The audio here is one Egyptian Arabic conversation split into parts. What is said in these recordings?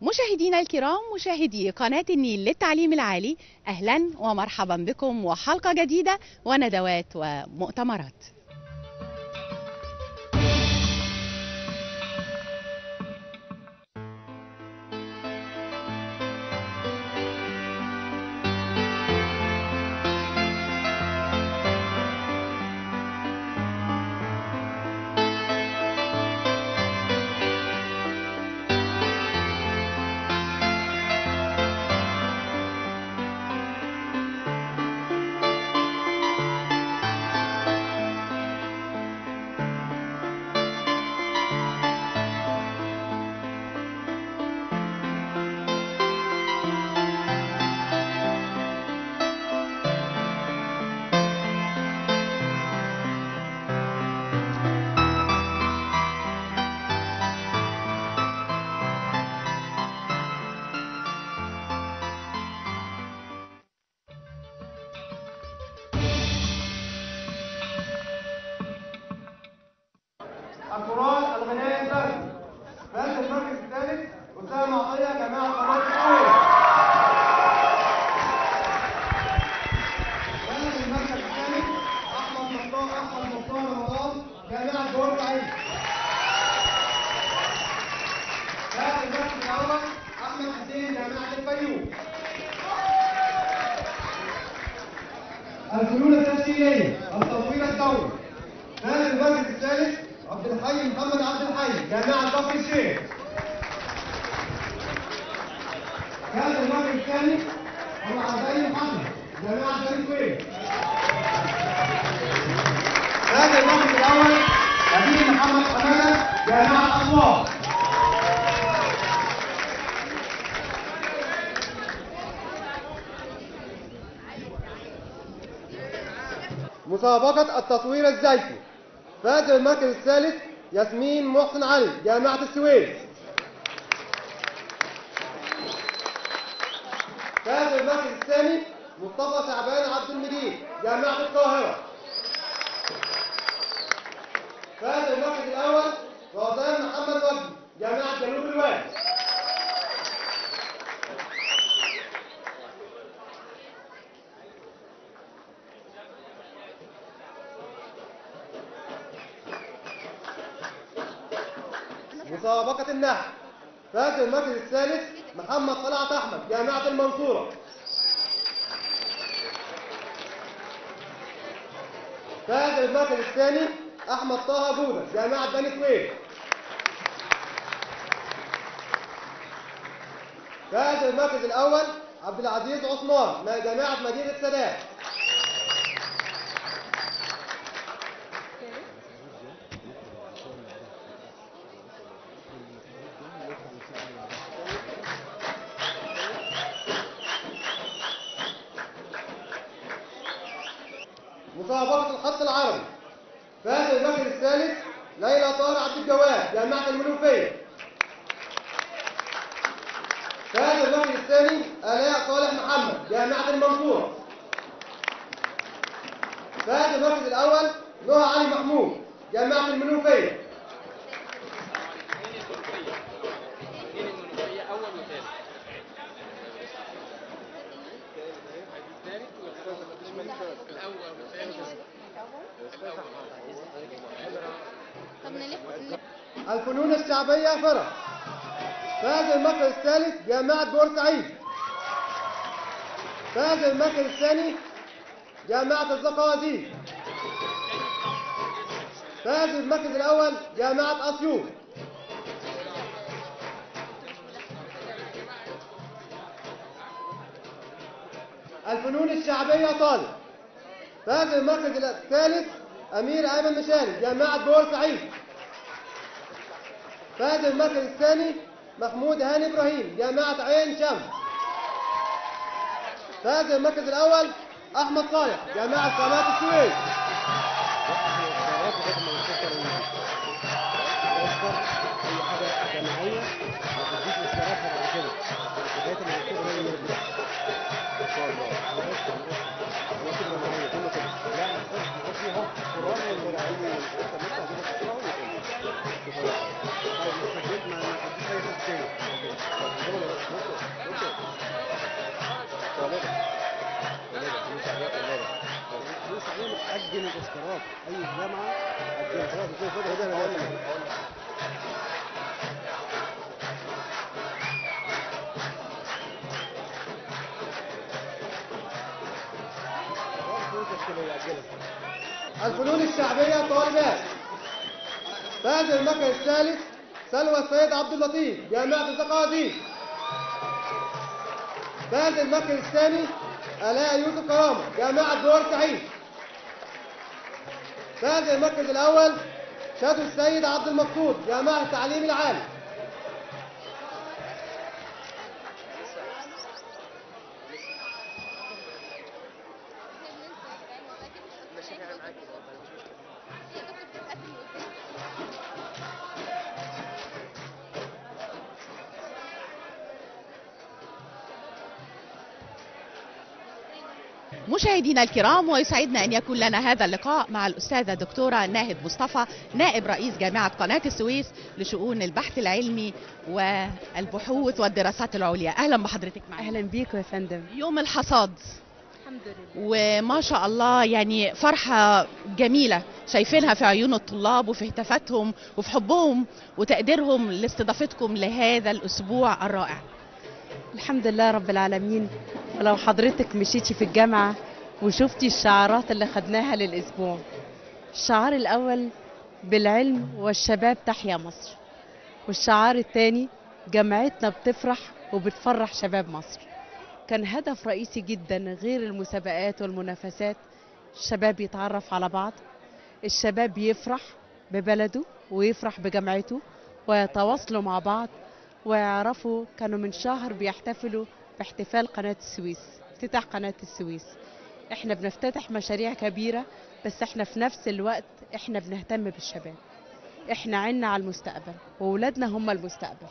مشاهدينا الكرام مشاهدي قناة النيل للتعليم العالي أهلا ومرحبا بكم وحلقة جديدة وندوات ومؤتمرات القرآن الغناء البري فاز المركز الثالث أسامة عطية جماعة قناة الأول فاز المركز الثالث أحمد مختار أحمد مختار رمضان جامعة بورسعيد فاز المركز الأول أحمد حسين جامعة الفيوم الفنون التمثيلية التصوير الدولي فاز المركز الثالث عبد الحي محمد عبد الحي جامعة كفر الشيخ فاز المركز الثاني أبو عبدالي محمد جامعة بني سويف فاز المركز الأول أبي محمد حمادة جامعة أسوان مسابقة التصوير الزيتي فاز المركز الثالث ياسمين محسن علي جامعة السويس فاز المركز الثاني مصطفى شعبان عبد المجيد جامعة القاهرة فاز المركز الأول رمضان محمد وجدي جامعة جنوب الوادي مسابقة النحو فاز المركز الثالث محمد طلعت أحمد جامعة المنصورة فاز المركز الثاني أحمد طه جودة جامعة بني سويف فاز المركز الأول عبد العزيز عثمان من جامعة مدينة السادات مسابقة الخط العربي فاز المركز الثالث ليلى طاهر عبد الجواد جامعة المنوفية فاز المركز الثاني آلاء صالح محمد جامعة المنصورة فاز المركز الأول نهى علي محمود جامعة المنوفية طب نلف نلف. الفنون الشعبية فرق فاز المركز الثالث جامعة بورسعيد فاز المركز الثاني جامعة الزقازيق فاز المركز الأول جامعة أسيوط الفنون الشعبية طالب فاز المركز الثالث أمير أيمن مشاري جامعة بورسعيد فاز المركز الثاني محمود هاني إبراهيم جامعة عين شمس فاز المركز الأول أحمد صالح جامعة قناة السويس فلوس عليهم اجل الاشتراك اي جامعه اجل خلاص مش فاضي هدايا الفنون الشعبية طالبات فاز المركز الثالث سلوى السيد عبد اللطيف جامعة الزقازيق فاز المركز الثاني آلاء يوسف كرامة جامعة دور سعيد فاز المركز الأول شادو السيد عبد المقصود جامعة التعليم العالي مشاهدينا الكرام ويسعدنا ان يكون لنا هذا اللقاء مع الاستاذه الدكتوره ناهد مصطفى نائب رئيس جامعه قناه السويس لشؤون البحث العلمي والبحوث والدراسات العليا اهلا بحضرتك معنا اهلا بيكم يا فندم يوم الحصاد الحمد لله وما شاء الله يعني فرحة جميلة شايفينها في عيون الطلاب وفي هتافاتهم وفي حبهم وتقديرهم لاستضافتكم لهذا الأسبوع الرائع الحمد لله رب العالمين ولو حضرتك مشيتي في الجامعة وشفتي الشعارات اللي خدناها للأسبوع الشعار الأول بالعلم والشباب تحيا مصر والشعار الثاني جامعتنا بتفرح وبتفرح شباب مصر كان هدف رئيسي جدا غير المسابقات والمنافسات الشباب يتعرف على بعض الشباب يفرح ببلده ويفرح بجامعته ويتواصلوا مع بعض ويعرفوا كانوا من شهر بيحتفلوا باحتفال قناة السويس افتتاح قناة السويس احنا بنفتتح مشاريع كبيرة بس احنا في نفس الوقت احنا بنهتم بالشباب احنا عنا على المستقبل وولادنا هم المستقبل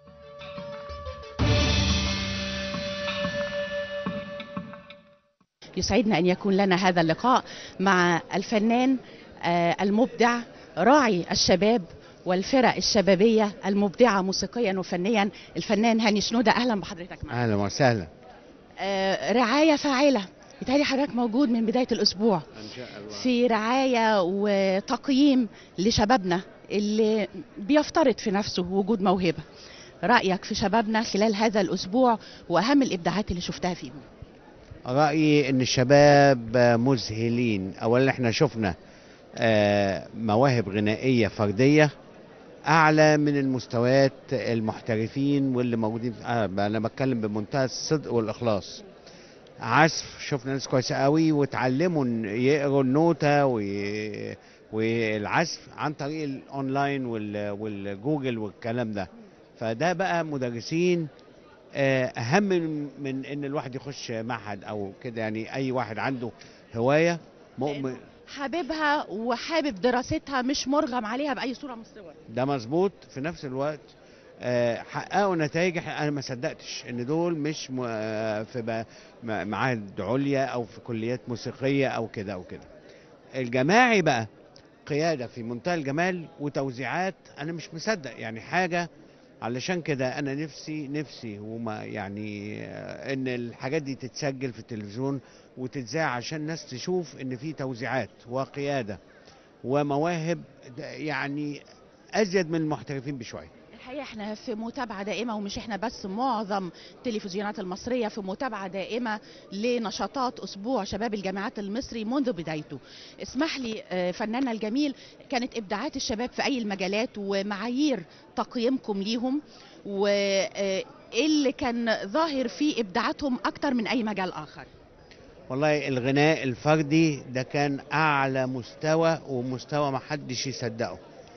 يسعدنا أن يكون لنا هذا اللقاء مع الفنان آه، المبدع راعي الشباب والفرق الشبابية المبدعة موسيقيا وفنيا الفنان هاني شنودة أهلا بحضرتك معنا اهلا وسهلا آه، رعاية فاعلة بالتالي حضرتك موجود من بداية الأسبوع ان شاء الله في رعاية وتقييم لشبابنا اللي بيفترض في نفسه وجود موهبة رأيك في شبابنا خلال هذا الأسبوع وأهم الإبداعات اللي شفتها فيهم رايي ان الشباب مذهلين اولا احنا شفنا آه، مواهب غنائيه فرديه اعلى من المستويات المحترفين واللي موجودين في- آه، انا بتكلم بمنتهى الصدق والاخلاص عزف شفنا ناس كويسه قوي وتعلموا إن يقروا النوتة وي... والعزف عن طريق الاونلاين وال... والجوجل والكلام ده فده بقى مدرسين آه، اهم من, من ان الواحد يخش معهد او كده يعني اي واحد عنده هوايه مؤمن حاببها وحابب دراستها مش مرغم عليها بأي صورة من الصور ده مظبوط في نفس الوقت آه، حققوا نتائج إحنا- انا ما صدقتش ان دول مش م- آه، في ب- م- معاهد عليا او في كليات موسيقيه او كده او كده الجماعي بقى قياده في منتهى الجمال وتوزيعات انا مش مصدق يعني حاجه علشان كده انا نفسي نفسي وما يعني آه، ان الحاجات دي تتسجل في التلفزيون وتتذاع عشان الناس تشوف ان في توزيعات وقياده ومواهب د- يعني ازيد من المحترفين بشويه الحقيقة احنا في متابعة دائمة ومش احنا بس معظم التلفزيونات المصرية في متابعة دائمة لنشاطات أسبوع شباب الجامعات المصري منذ بدايته اسمح لي آه، فناننا الجميل كانت إبداعات الشباب في أي المجالات ومعايير تقييمكم ليهم وإيه اللي كان ظاهر في إبداعاتهم أكتر من أي مجال آخر والله الغناء الفردي ده كان اعلى مستوى ومستوى ما حدش يصدقه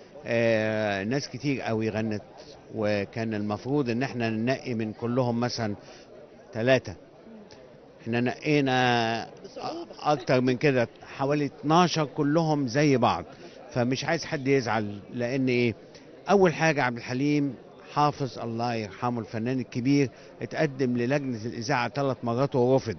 آه ناس كتير قوي غنت وكان المفروض ان احنا ننقي من كلهم مثلا ثلاثة احنا نقينا أ- اكتر من كده حوالي 12 كلهم زي بعض فمش عايز حد يزعل لان ايه اول حاجة عبد الحليم حافظ الله يرحمه الفنان الكبير اتقدم للجنة الاذاعة ثلاث مرات ورفض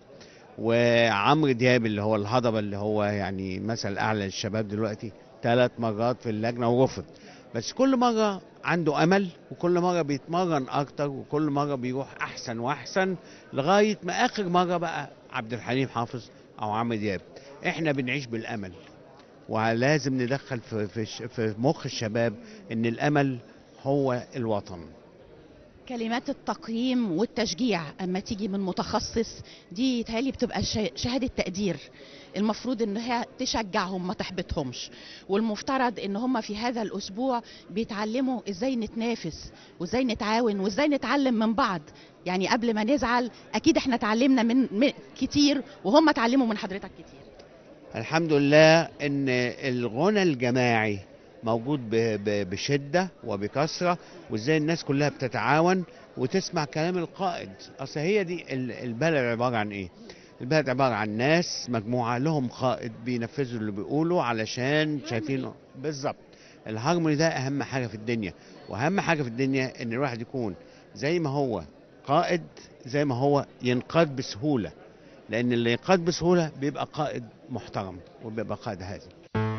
وعمرو دياب اللي هو الهضبه اللي هو يعني مثل اعلى للشباب دلوقتي ثلاث مرات في اللجنه ورفض بس كل مره عنده امل وكل مره بيتمرن اكتر وكل مره بيروح احسن واحسن لغايه ما اخر مره بقى عبد الحليم حافظ او عمرو دياب احنا بنعيش بالامل ولازم ندخل في في الش- في مخ الشباب ان الامل هو الوطن كلمات التقييم والتشجيع اما تيجي من متخصص دي تهيألي بتبقى ش- شهاده تقدير المفروض ان هي تشجعهم ما تحبطهمش والمفترض ان هم في هذا الاسبوع بيتعلموا ازاي نتنافس وازاي نتعاون وازاي نتعلم من بعض يعني قبل ما نزعل اكيد احنا اتعلمنا من, من كتير وهم اتعلموا من حضرتك كتير الحمد لله ان الغنى الجماعي موجود ب- ب- بشده وبكثره وازاي الناس كلها بتتعاون وتسمع كلام القائد اصل هي دي ال- البلد عباره عن ايه البلد عباره عن ناس مجموعه لهم قائد بينفذوا اللي بيقولوا علشان شايفين بالظبط الهارموني ده اهم حاجه في الدنيا واهم حاجه في الدنيا ان الواحد يكون زي ما هو قائد زي ما هو ينقاد بسهوله لان اللي ينقاد بسهوله بيبقى قائد محترم وبيبقى قائد هادي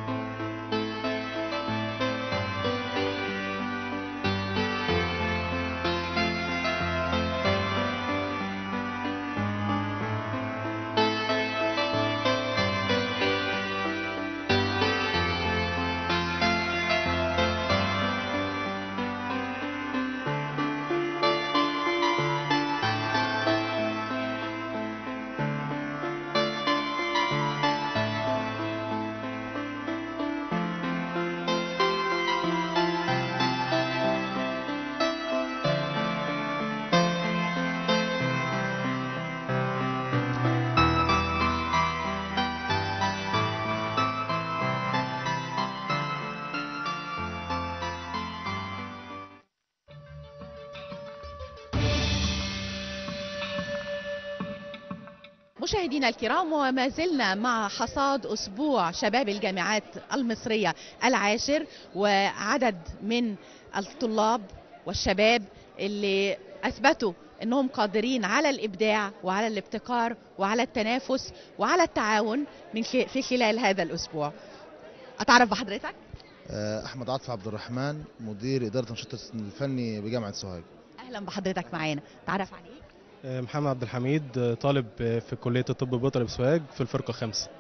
مشاهدينا الكرام وما زلنا مع حصاد أسبوع شباب الجامعات المصرية العاشر وعدد من الطلاب والشباب اللي أثبتوا أنهم قادرين على الإبداع وعلى الابتكار وعلى التنافس وعلى التعاون من خ- في خلال هذا الأسبوع أتعرف بحضرتك؟ آه، احمد عاطف عبد الرحمن مدير اداره النشاط الفني بجامعه سوهاج أهلا بحضرتك معانا تعرف عليك محمد عبد الحميد طالب في كلية الطب البيطري بسوهاج في الفرقة خمسة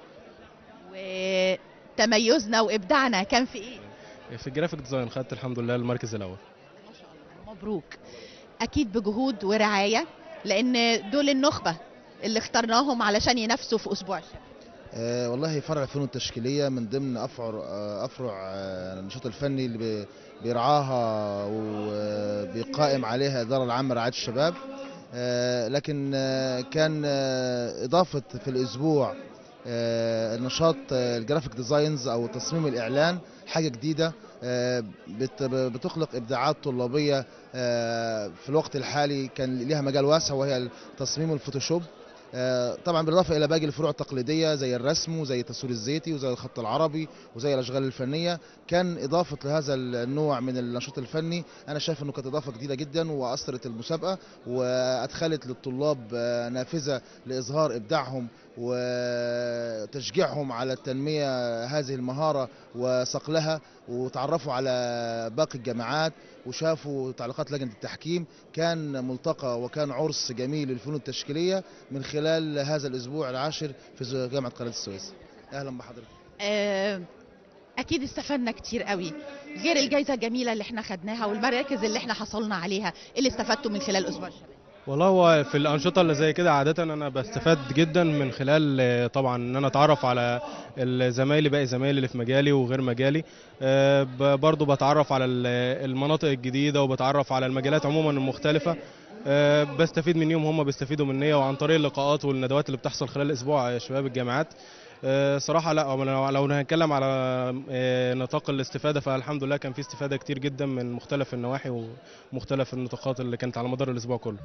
وتميزنا وإبداعنا كان في إيه؟ في الجرافيك ديزاين خدت الحمد لله المركز الأول ما شاء الله مبروك اكيد بجهود ورعايه لان دول النخبه اللي اخترناهم علشان ينافسوا في اسبوع الشباب آه، والله فرع الفنون التشكيليه من ضمن افرع آه، افرع آه، النشاط الفني اللي بي- بيرعاها وبيقائم عليها الاداره العامه لرعايه الشباب آه، لكن آه، كان آه، اضافه في الاسبوع آه، النشاط آه، الجرافيك ديزاينز او تصميم الاعلان حاجه جديده آه، بت- بتخلق ابداعات طلابيه آه، في الوقت الحالي كان ليها مجال واسع وهي تصميم الفوتوشوب آه، طبعا بالاضافه الى باقي الفروع التقليديه زي الرسم وزي التصوير الزيتي وزي الخط العربي وزي الاشغال الفنيه كان اضافه لهذا النوع من النشاط الفني انا شايف انه كانت اضافه جديده جدا واثرت المسابقه وادخلت للطلاب آه، نافذه لاظهار ابداعهم وتشجيعهم على التنميه هذه المهاره وصقلها وتعرفوا على باقي الجامعات وشافوا تعليقات لجنه التحكيم كان ملتقى وكان عرس جميل للفنون التشكيليه من خلال هذا الاسبوع العاشر في جامعه قناه السويس اهلا بحضرتك آه، اكيد استفدنا كتير قوي غير الجائزه الجميله اللي احنا خدناها والمراكز اللي احنا حصلنا عليها إيه اللي استفدتوا من خلال اسبوع الشباب والله هو في الأنشطة اللي زي كده عادة أنا بستفاد جدا من خلال آه، طبعا إن أنا أتعرف على زمايلي باقي زمايلي اللي في مجالي وغير مجالي آه، ب- برضو بتعرف على ال- المناطق الجديدة وبتعرف على المجالات عموما المختلفة آه، بستفيد منهم هم بيستفيدوا مني وعن طريق اللقاءات والندوات اللي بتحصل خلال أسبوع شباب الجامعات آه، صراحة لا لو- لو هنتكلم على آه، نطاق الاستفادة فالحمد لله كان في استفادة كتير جدا من مختلف النواحي ومختلف النطاقات اللي كانت على مدار الأسبوع كله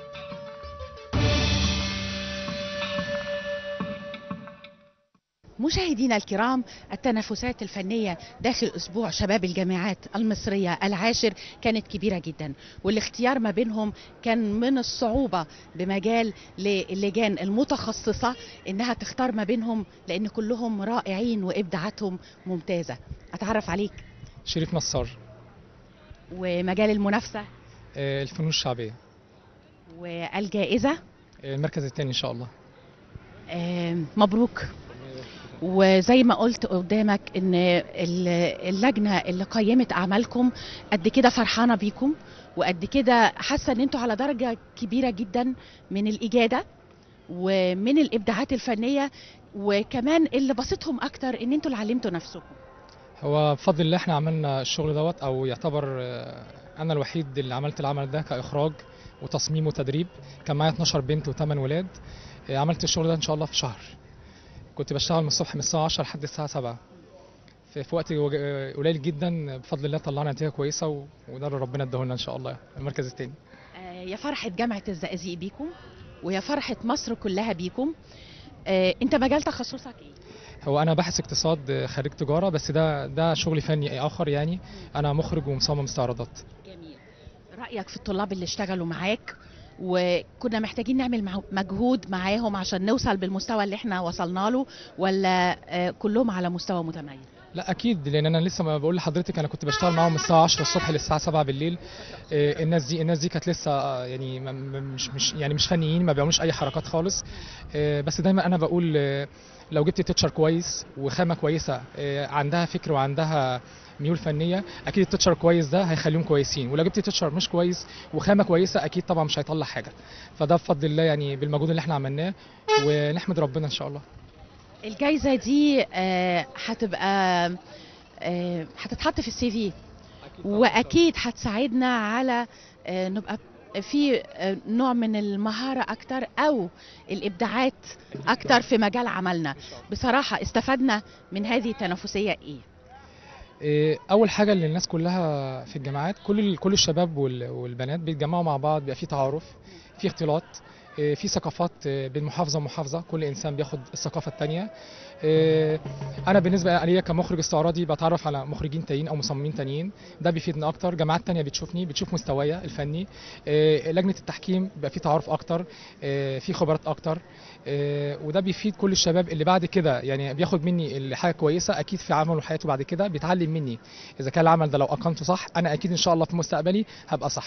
مشاهدينا الكرام التنافسات الفنية داخل أسبوع شباب الجامعات المصرية العاشر كانت كبيرة جدا والاختيار ما بينهم كان من الصعوبة بمجال للجان المتخصصة إنها تختار ما بينهم لأن كلهم رائعين وإبداعاتهم ممتازة أتعرف عليك شريف نصار ومجال المنافسة آه، الفنون الشعبية والجائزة آه، المركز الثاني إن شاء الله آم، مبروك وزي ما قلت قدامك ان ال- اللجنه اللي قيمت اعمالكم قد كده فرحانه بيكم وقد كده حاسه ان انتوا على درجه كبيره جدا من الاجاده ومن الابداعات الفنيه وكمان اللي بسطهم اكتر ان انتوا اللي علمتوا نفسكم هو بفضل الله احنا عملنا الشغل دوت أو يعتبر آه، أنا الوحيد اللي عملت العمل ده كإخراج وتصميم وتدريب كان معايا 12 بنت وثمان ولاد آه، عملت الشغل ده إن شاء الله في شهر كنت بشتغل من الصبح من الساعة 10 لحد الساعة 7 في في وقت وج- آه، قليل جدا بفضل الله طلعنا نتيجة كويسة و- وده اللي ربنا اداهولنا إن شاء الله المركز الثاني آه، يا فرحه جامعه الزقازيق بيكم ويا فرحه مصر كلها بيكم آه، انت مجال تخصصك ايه هو انا باحث اقتصاد آه، خريج تجاره بس ده ده شغل فني اخر يعني انا مخرج ومصمم استعراضات جميل رأيك في الطلاب اللي اشتغلوا معاك وكنا محتاجين نعمل مع- مجهود معاهم عشان نوصل بالمستوى اللي احنا وصلنا له ولا آه، كلهم على مستوى متميز لا اكيد لان انا لسه ما بقول لحضرتك انا كنت بشتغل معاهم من الساعه 10 الصبح للساعه 7 بالليل آه، الناس دي الناس دي كانت لسه آه، يعني ما- ما- مش مش يعني مش فنيين ما بيعملوش اي حركات خالص آه، بس دايما انا بقول آه، لو جبت تيتشر كويس وخامه كويسه آه، عندها فكر وعندها ميول فنيه اكيد التيتشر كويس ده هيخليهم كويسين ولو جبت تيتشر مش كويس وخامه كويسه اكيد طبعا مش هيطلع حاجه فده بفضل الله يعني بالمجهود اللي احنا عملناه ونحمد ربنا ان شاء الله الجايزة دي آه، هتبقى آه، هتتحط في السي في واكيد هتساعدنا على آه، نبقى في آه، نوع من المهارة أكتر أو الإبداعات أكتر في مجال عملنا بصراحة استفدنا من هذه التنافسية إيه؟ إيه، اول حاجه اللي الناس كلها في الجامعات كل ال- كل الشباب وال- والبنات بيتجمعوا مع بعض بيبقى في تعارف في اختلاط إيه، في ثقافات إيه، بين محافظه ومحافظه كل انسان بياخد الثقافه الثانيه انا بالنسبه ليا كمخرج استعراضي بتعرف على مخرجين تانيين او مصممين تانيين ده بيفيدنا اكتر جامعات تانية بتشوفني بتشوف مستوايا الفني إيه، لجنه التحكيم بيبقى في تعارف اكتر إيه، في خبرات اكتر إيه، وده بيفيد كل الشباب اللي بعد كده يعني بياخد مني الحاجه كويسه اكيد في عمله وحياته بعد كده بيتعلم مني اذا كان العمل ده لو اقمته صح انا اكيد ان شاء الله في مستقبلي هبقى صح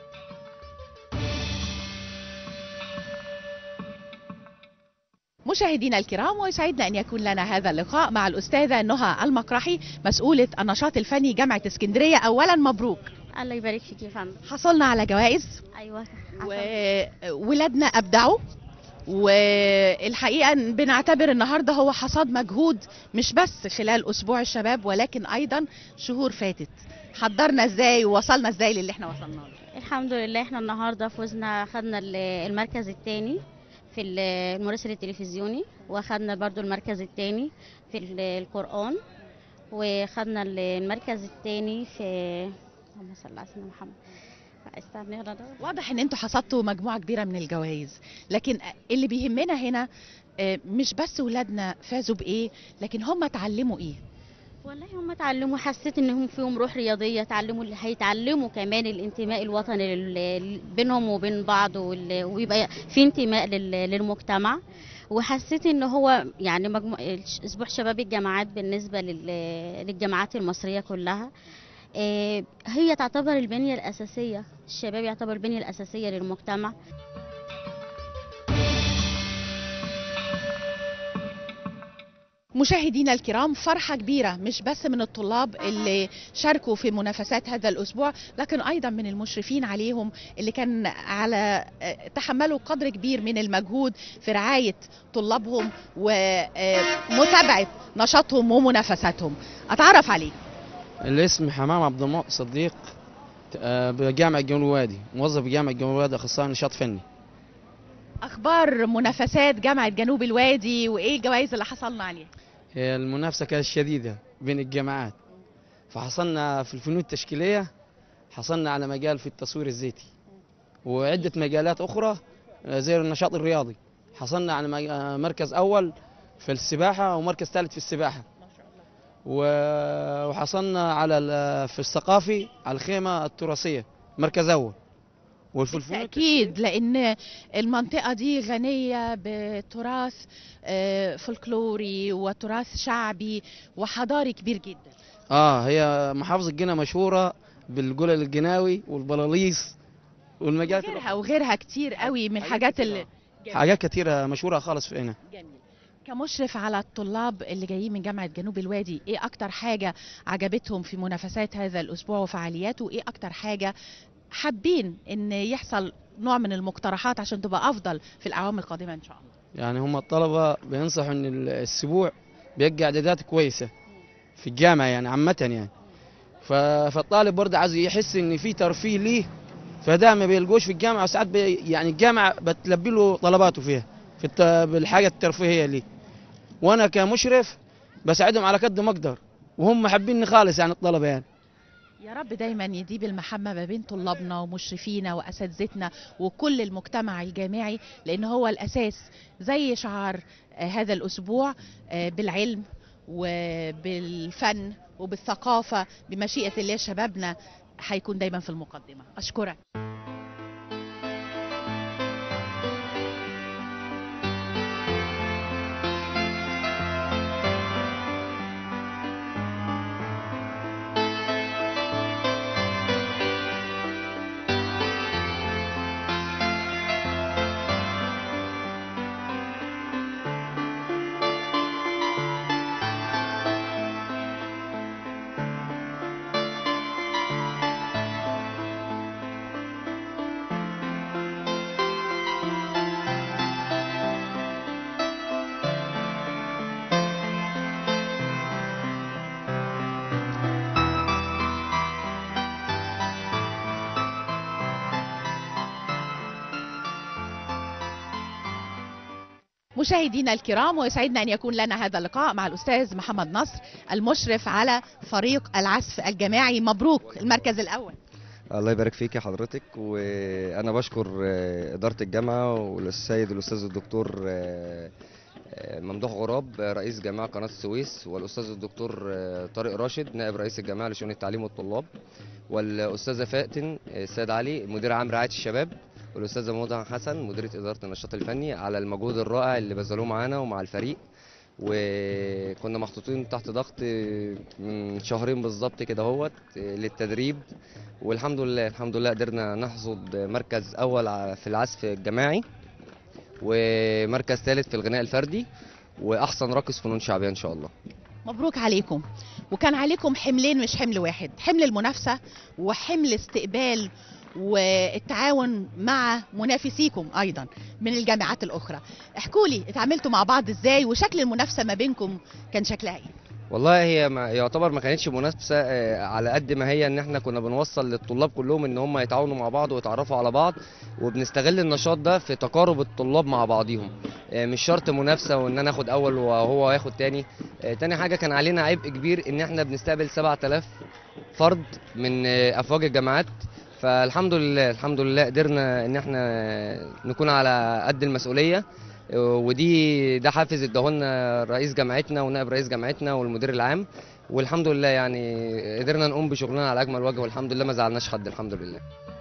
مشاهدينا الكرام ويسعدنا ان يكون لنا هذا اللقاء مع الاستاذه نهى المقرحي مسؤوله النشاط الفني جامعه اسكندريه اولا مبروك الله يبارك فيك يا فندم حصلنا على جوائز ايوه وولادنا ابدعوا والحقيقه بنعتبر النهارده هو حصاد مجهود مش بس خلال اسبوع الشباب ولكن ايضا شهور فاتت حضرنا ازاي ووصلنا ازاي للي احنا وصلنا له الحمد لله احنا النهارده فزنا خدنا ال- المركز الثاني في ال- المراسل التلفزيوني واخدنا برضو المركز الثاني في ال- القرآن وخدنا ال- المركز الثاني في اللهم صل على سيدنا محمد استنى يلا ده. واضح ان انتوا حصدتوا مجموعه كبيره من الجوائز لكن اللي بيهمنا هنا آه، مش بس ولادنا فازوا بايه لكن هم اتعلموا ايه والله هم اتعلموا حسيت انهم فيهم روح رياضيه اتعلموا هيتعلموا كمان الانتماء الوطني لل- بينهم وبين بعض وال- ويبقى في انتماء لل- للمجتمع وحسيت ان هو يعني مجموع اسبوع شباب الجامعات بالنسبه لل- للجامعات المصريه كلها آه، هي تعتبر البنيه الاساسيه الشباب يعتبر البنيه الاساسيه للمجتمع مشاهدينا الكرام فرحة كبيرة مش بس من الطلاب اللي شاركوا في منافسات هذا الأسبوع لكن أيضا من المشرفين عليهم اللي كان على آه، تحملوا قدر كبير من المجهود في رعاية طلابهم ومتابعة نشاطهم ومنافساتهم أتعرف عليك الاسم حمام عبد المعطي صديق آه، بجامعة جنوب الوادي موظف بجامعة جنوب الوادي أخصائي نشاط فني أخبار منافسات جامعة جنوب الوادي وإيه الجوائز اللي حصلنا عليها هي المنافسة كانت شديدة بين الجامعات فحصلنا في الفنون التشكيلية حصلنا على مجال في التصوير الزيتي وعدة مجالات أخرى آه، زي النشاط الرياضي حصلنا على مج- آه، مركز أول في السباحة ومركز ثالث في السباحة و- وحصلنا على ال- في الثقافي على الخيمة التراثية مركز أول وفي الفنون أكيد لأن المنطقة دي غنية بتراث آه، فولكلوري وتراث شعبي وحضاري كبير جدا اه هي محافظة جنة مشهورة بالقلل الجناوي والبلاليص والمجالات غيرها وغيرها كتير قوي من الحاجات اللي حاجات كتيرة مشهورة خالص في هنا كمشرف على الطلاب اللي جايين من جامعة جنوب الوادي ايه اكتر حاجة عجبتهم في منافسات هذا الاسبوع وفعالياته وايه اكتر حاجة حابين ان يحصل نوع من المقترحات عشان تبقى افضل في الاعوام القادمة ان شاء الله يعني هم الطلبة بينصحوا ان الاسبوع بيبقى اعدادات كويسة في الجامعة يعني عامة يعني ف- فالطالب برضه عايز يحس ان في ترفيه ليه فده ما بيلقوش في الجامعة وساعات بي يعني الجامعة بتلبي له طلباته فيها في الت... بالحاجة الترفيهية ليه وانا كمشرف بساعدهم على قد ما اقدر وهم حابيني خالص يعني الطلبة يعني يا رب دايما يديب المحبة ما بين طلابنا ومشرفينا وأساتذتنا وكل المجتمع الجامعي لأن هو الأساس زي شعار آه، هذا الأسبوع آه، بالعلم وبالفن وبالثقافة بمشيئة الله شبابنا هيكون دايما في المقدمة أشكرك مشاهدينا الكرام ويسعدنا ان يكون لنا هذا اللقاء مع الاستاذ محمد نصر المشرف على فريق العزف الجماعي مبروك المركز الاول الله يبارك فيك يا حضرتك وانا بشكر آه، اداره الجامعه والسيد الاستاذ الدكتور آه، آه، ممدوح غراب آه، رئيس جامعه قناه السويس والاستاذ الدكتور آه، طارق راشد نائب رئيس الجامعه لشؤون التعليم والطلاب والاستاذه فاتن آه، السيد علي مدير عام رعايه الشباب والاستاذه موضع حسن مديره اداره النشاط الفني على المجهود الرائع اللي بذلوه معانا ومع الفريق وكنا محطوطين تحت ضغط من شهرين بالظبط كده اهوت للتدريب والحمد لله الحمد لله قدرنا نحصد مركز اول ع- في العزف الجماعي ومركز ثالث في الغناء الفردي واحسن راقص فنون شعبيه ان شاء الله مبروك عليكم وكان عليكم حملين مش حمل واحد حمل المنافسة وحمل استقبال والتعاون مع منافسيكم ايضا من الجامعات الاخرى احكوا لي اتعاملتوا مع بعض ازاي وشكل المنافسة ما بينكم كان شكلها ايه والله هي ما يعتبر ما كانتش منافسه آه، على قد ما هي ان احنا كنا بنوصل للطلاب كلهم ان هم يتعاونوا مع بعض ويتعرفوا على بعض وبنستغل النشاط ده في تقارب الطلاب مع بعضيهم آه، مش شرط منافسه وان انا اخد اول وهو ياخد تاني آه، تاني حاجه كان علينا عبء كبير ان احنا بنستقبل 7000 فرد من آه، افواج الجامعات فالحمد لله الحمد لله قدرنا ان احنا نكون على قد المسؤوليه ودي ده حافز اداهولنا رئيس جامعتنا ونائب رئيس جامعتنا والمدير العام والحمد لله يعني قدرنا نقوم بشغلنا على اجمل وجه والحمد لله ما زعلناش حد الحمد لله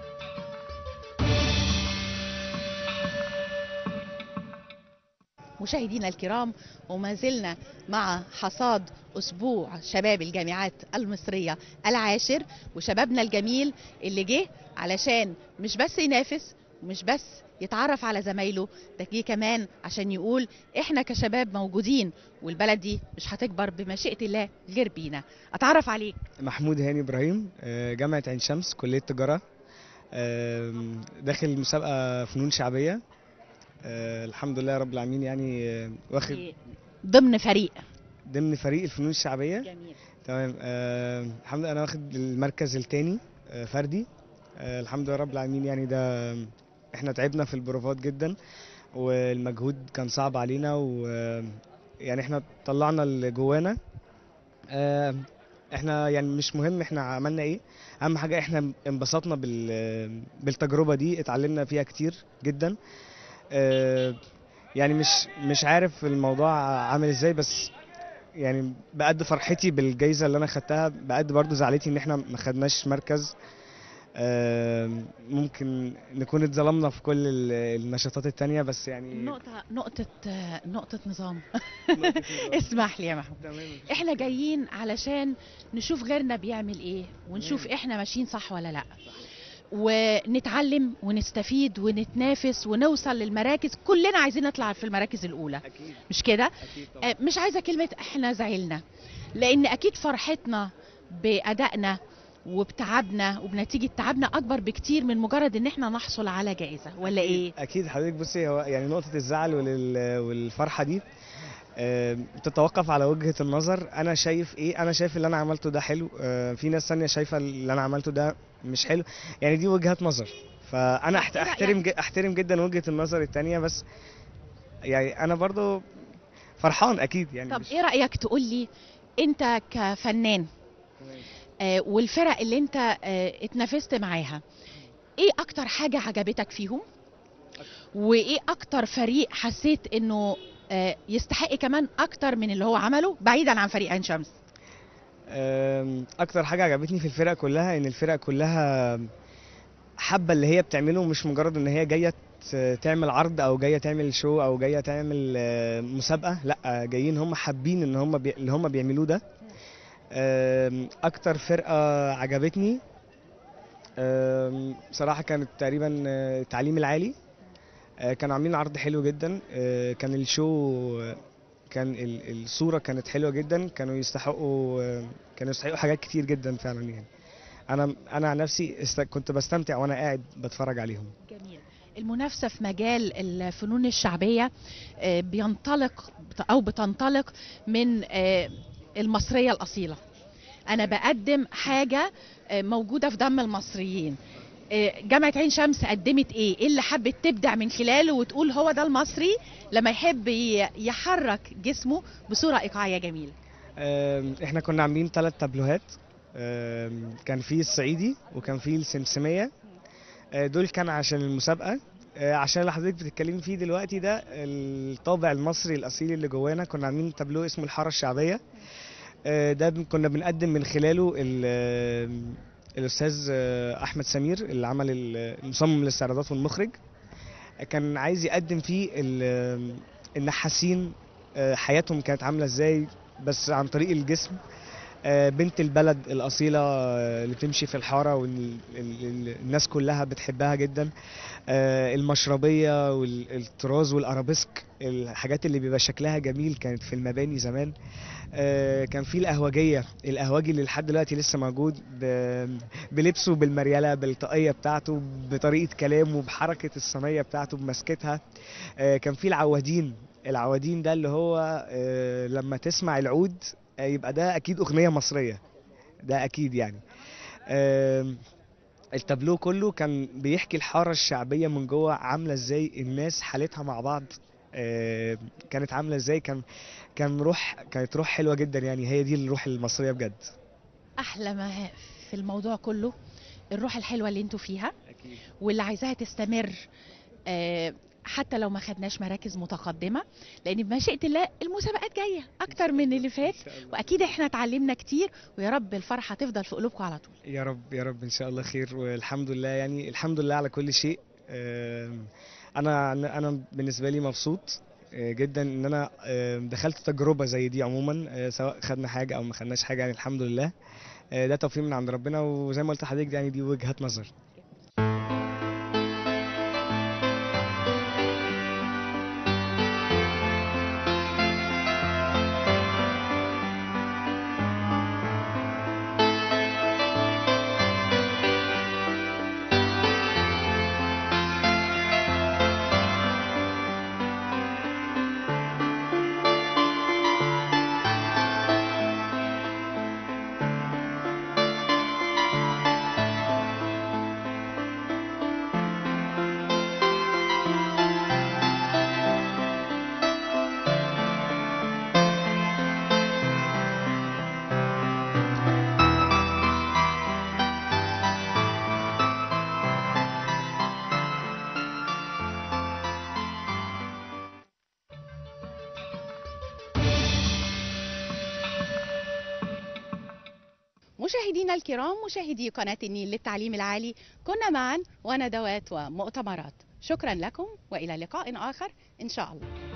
مشاهدينا الكرام وما زلنا مع حصاد اسبوع شباب الجامعات المصريه العاشر وشبابنا الجميل اللي جه علشان مش بس ينافس ومش بس يتعرف على زمايله ده جه كمان عشان يقول احنا كشباب موجودين والبلد دي مش هتكبر بمشيئه الله غير بينا اتعرف عليك محمود هاني ابراهيم آه، جامعه عين شمس كليه تجاره آم، داخل مسابقه فنون شعبيه آه، الحمد لله رب العالمين يعني آه، واخد ضمن فريق ضمن فريق الفنون الشعبيه جميل تمام آه، الحمد لله انا واخد المركز الثاني فردي آه، الحمد لله رب العالمين يعني ده احنا تعبنا في البروفات جدا والمجهود كان صعب علينا و يعني احنا طلعنا اللي جوانا آه، احنا يعني مش مهم احنا عملنا ايه اهم حاجه احنا انبسطنا بال بالتجربه دي اتعلمنا فيها كتير جدا آه، يعني مش مش عارف الموضوع عامل ازاي بس يعني بقد فرحتي بالجائزه اللي انا خدتها بقد برضو زعلتي ان احنا ما خدناش مركز آم، ممكن نكون اتظلمنا في كل ال- النشاطات التانية بس يعني نقطة نقطة آه، نقطة نظام اسمح لي يا محمود احنا جايين علشان نشوف غيرنا بيعمل ايه ونشوف احنا ماشيين صح ولا لا ونتعلم ونستفيد ونتنافس ونوصل للمراكز كلنا عايزين نطلع في المراكز الاولى أكيد مش كده أكيد طبعا آه، مش عايزه كلمه احنا زعلنا لان اكيد فرحتنا بادائنا وبتعبنا وبنتيجه تعبنا اكبر بكتير من مجرد ان احنا نحصل على جائزه ولا ايه اكيد حضرتك بصي هو يعني نقطه الزعل والال- والفرحه دي آم، بتتوقف على وجهه النظر انا شايف ايه انا شايف اللي انا عملته ده حلو آه، في ناس ثانيه شايفه اللي انا عملته ده مش حلو يعني دي وجهات نظر فانا أحت- إيه رأيك؟ احترم ج- احترم جدا وجهه النظر التانية بس يعني انا برضو فرحان اكيد يعني طب مش- ايه رايك تقول لي انت كفنان آه، والفرق اللي انت آه، اتنافست معاها ايه اكتر حاجه عجبتك فيهم وايه اكتر فريق حسيت انه آه، يستحق كمان اكتر من اللي هو عمله بعيدا عن فريق عين شمس أم، اكتر حاجه عجبتني في الفرق كلها ان الفرق كلها حابه اللي هي بتعمله مش مجرد ان هي جايه ت- تعمل عرض او جايه تعمل شو او جايه تعمل آه، مسابقه لا جايين هم حابين ان هم بي... اللي هم بيعملوه ده أم، اكتر فرقه عجبتني أم، بصراحه كانت تقريبا آه، التعليم العالي آه، كانوا عاملين عرض حلو جدا آه، كان الشو كان ال- الصوره كانت حلوه جدا كانوا يستحقوا آه، كانوا يستحقوا حاجات كتير جدا فعلا يعني انا انا عن نفسي است... كنت بستمتع وانا قاعد بتفرج عليهم جميل المنافسة في مجال الفنون الشعبية آه، بينطلق أو بتنطلق من آه، المصرية الأصيلة أنا بقدم حاجة آه، موجودة في دم المصريين آه، جامعة عين شمس قدمت إيه؟ إيه اللي حبت تبدع من خلاله وتقول هو ده المصري لما يحب ي- يحرك جسمه بصورة إيقاعية جميلة آم، احنا كنا عاملين ثلاث تابلوهات آم، كان في الصعيدي وكان في السمسمية آه، دول كان عشان المسابقة آه، عشان اللي حضرتك بتتكلمي فيه دلوقتي ده الطابع المصري الأصيل اللي جوانا كنا عاملين تابلو اسمه الحارة الشعبية آه، ده بن- كنا بنقدم من خلاله ال- الأستاذ آه، أحمد سمير اللي عمل ال- المصمم الاستعراضات والمخرج كان عايز يقدم فيه ال- النحاسين آه، حياتهم كانت عاملة ازاي بس عن طريق الجسم آه، بنت البلد الأصيلة آه، اللي بتمشي في الحارة والناس كلها بتحبها جدا آه، المشربية والطراز والأرابيسك الحاجات اللي بيبقى شكلها جميل كانت في المباني زمان آه، كان في القهوجية القهوجي اللي لحد دلوقتي لسه موجود ب- بلبسه بالمريالة بالطاقية بتاعته بطريقة كلامه بحركة الصينية بتاعته بمسكتها آه، كان في العوادين العوادين ده اللي هو آه، لما تسمع العود آه، يبقى ده اكيد اغنيه مصريه ده اكيد يعني آم، التابلو كله كان بيحكي الحاره الشعبيه من جوه عامله ازاي الناس حالتها مع بعض آم، كانت عامله ازاي كان كان روح كانت روح حلوه جدا يعني هي دي الروح المصريه بجد أحلى ما في الموضوع كله الروح الحلوة اللي انتوا فيها واللي عايزاها تستمر آه، حتى لو ما خدناش مراكز متقدمة لأن بمشيئة الله المسابقات جاية أكتر من اللي فات وأكيد احنا اتعلمنا كتير ويا رب الفرحة تفضل في قلوبكم على طول يا رب يا رب ان شاء الله خير والحمد لله يعني الحمد لله على كل شيء آم، انا انا بالنسبه لي مبسوط آه، جدا ان انا آم، دخلت تجربه زي دي عموما آه، سواء خدنا حاجه او ما خدناش حاجه يعني الحمد لله آه، ده توفيق من عند ربنا وزي ما قلت لحضرتك يعني دي وجهات نظر مشاهدينا الكرام مشاهدي قناة النيل للتعليم العالي كنا معا وندوات ومؤتمرات شكرا لكم وإلى لقاء آخر إن شاء الله